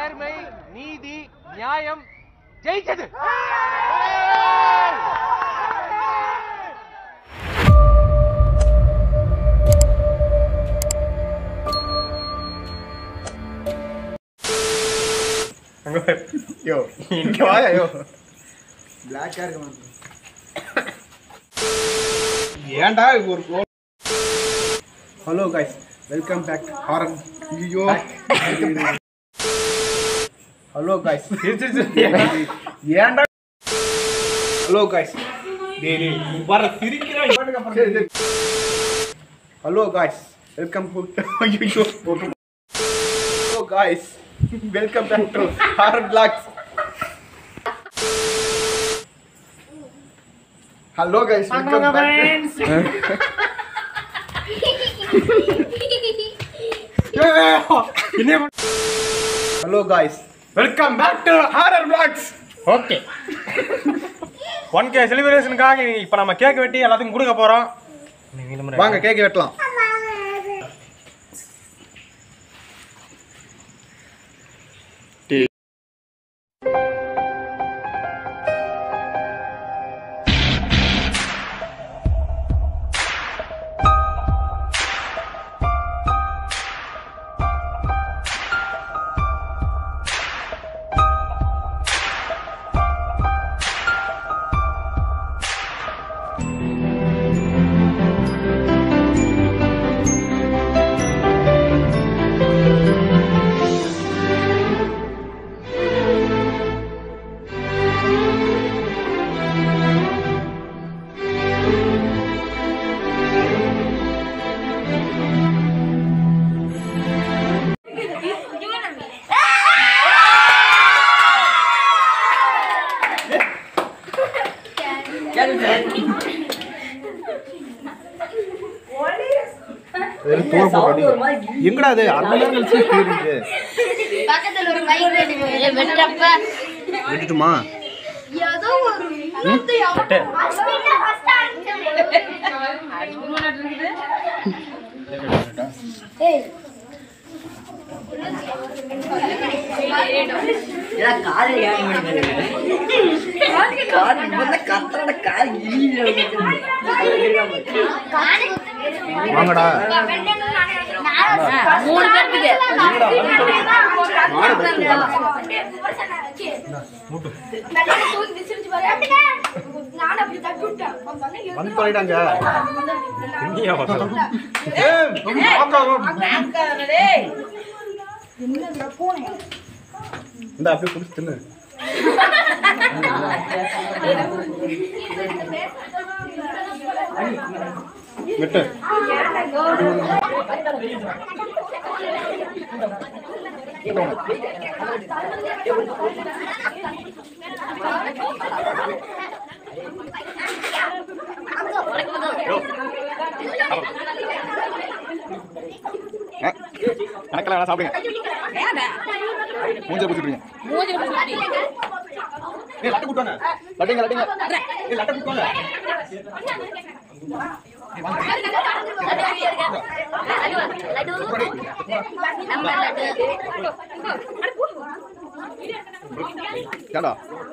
நேர்மை நீதி நியாயம் ஜெயிச்சது யோ இங்க வாயா யோ பிளாக்கா இருக்கு ஏன்டா ஒரு hello guys welcome back horror ஐயோ ஹலோ கைஸ் ஏன்டா ஹலோ கைஸ் டேய் டேய் வர சிரிக்கிறான் ஹலோ கைஸ் வெல்கம் டு ஐயோ hello guys welcome back to horror blocks hello guys welcome back hello guys welcome back to horror blocks okay one K செலிப்ரேஷனுக்காக இப்போ நம்ம கேக் வெட்டி எல்லாத்துக்கும் கொடுக்க போகிறோம் வாங்க கேக் வெட்டலாம் எங்கடா அது அரை மணி நேரம் கழிச்சு போயிருக்கு பக்கத்துல ஒரு மைக் வெட்டப்ப விட்டுட்டுமா ஏதோ ஒரு இன்னொருத்த எவனோ அஸ்வினா first ஆரம்பிச்சது. ஏய் வாங்கடா மூணு பேர்த்துக்கு வந்து பண்ணிட்டாங்க இந்த அப்படியே குடிச்சு தின்னு விட்டு கணக்கெல்லாம் வேணா சாப்பிடுங்க மூஞ்ச குடிச்சிருங்க ஏய் லட்டு குட்டுவாங்க லட்டுங்க லட்டுங்க ஏய் லட்டு குட்டுவாங்க ஏடா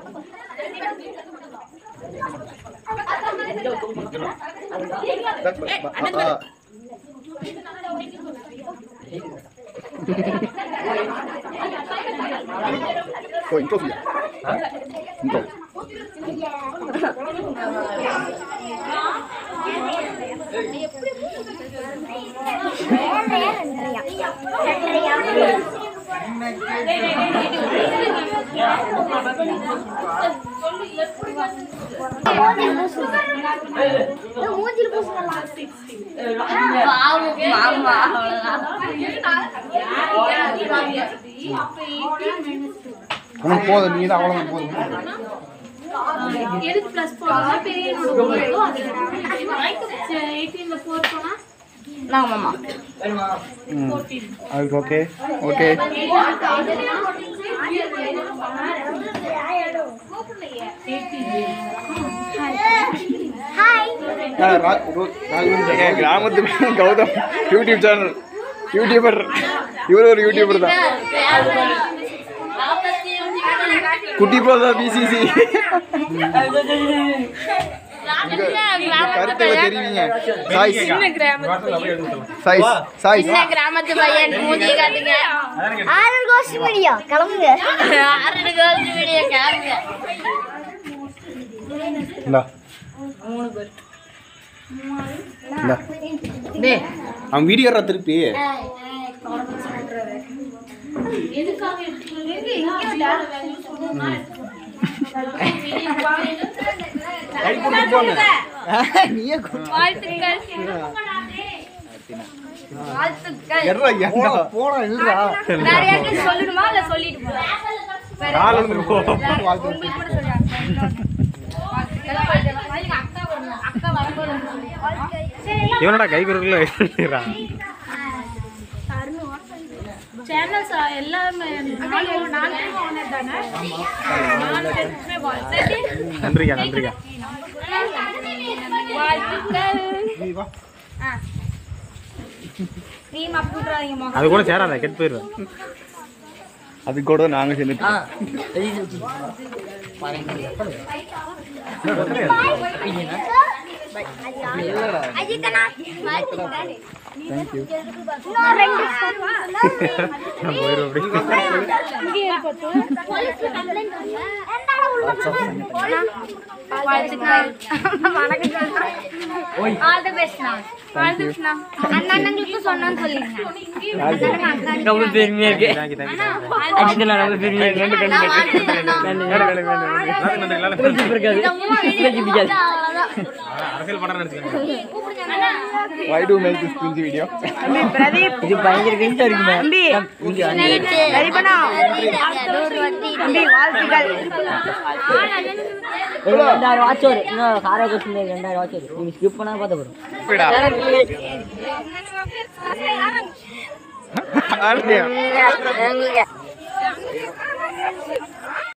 ஓ இன்ட்ரோ சொல்லியா இன்ட்ரோ மூஞ்சில் பூசலாம் மாமா அவ்வளவுதான் உனக்கு போதும் நீ தான் அவ்வளோதான் போதும் எதுக்கு ப்ளஸ் போனா பெரிய நோட் எயிட்டீன்ல ஃபோர் போனா ஆமாமா அதுக்கு ஓகே ஓகே கிராமத்து கௌதம் யூடியூப் சேனல் யூடியூபர் இவர் ஒரு யூடியூபர் தான் குட்டி ப்ரோதா பிசிசி கருத்தை தெரிவிங்க சாய்ஸ் சாய்ஸ் சாய்ஸ் சின்ன கிராமத்து பையன் மூஞ்சி காட்டுங்க ஆறு கோஷ்டி மீடியா கிளம்புங்க ஆறு கோஷ்டி மீடியா கிளம்புங்க இந்தா இந்தா அவன் வீடியோ திருப்பி எதுக்காக நீயே வாழ்த்துக்கள் வாழ்த்துக்கள் போடா இல்லடா வேற யாருக்கும் சொல்லணுமா இல்ல சொல்லிட்டு போறேன் கால் வந்து போ. உங்களுக்கு கூட சொல்றாங்க அக்கா வரணும் அக்கா வரும்போது இவனடா கை குறுக்குள்ள வைக்கிறான் சேனல்ஸ் எல்லாமே நாலு நாலு பேரும் ஓனர் தானே நாலு பேருக்குமே வாழ்த்து நன்றிக்கா நன்றிக்கா வாழ்த்துக்கள் ஆ. நீ மப்புட்றாதீங்கம்மா அது கூட சேராத கெட்டு போயிடுவேன் அது கூட நாங்க செஞ்சுட்டு அஜித்தனா வாழ்த்துக்கள் தேங்க்யூ இன்னும் ரெண்டு சொல்வா நான் போயிடுவேன் அப்படி போலீஸ்ல கம்ப்ளைண்ட் பண்ணல என்னடா உள்ள வாழ்த்துக்கள் வணக்கம் சொல்றேன் ஆல் தி பெஸ்ட் நான் ஆல் தி பெஸ்ட் நான் அண்ணனுங்களுக்கு சொன்னேன்னு சொல்லிருங்க ரொம்ப பெருமையா இருக்கு தேங்க்யூ தேங்க்யூ அஜித் நான் ரொம்ப பெருமையா இருக்கு நன்றி இருக்காது பிடிக்காது அரசியல் படம் நினைச்சுக்கோங்க why to make this cringe video இது பயங்கர கெஞ்சா இருக்குமே ஒரு ரெண்டாயிரம் வாட்ச் வரும் இன்னும் காரை கொஸ்டின் ரெண்டாயிரம் வாட்ச் வரும் நீங்க ஸ்கிப் பண்ணா பார்த்த போறோம் ஆ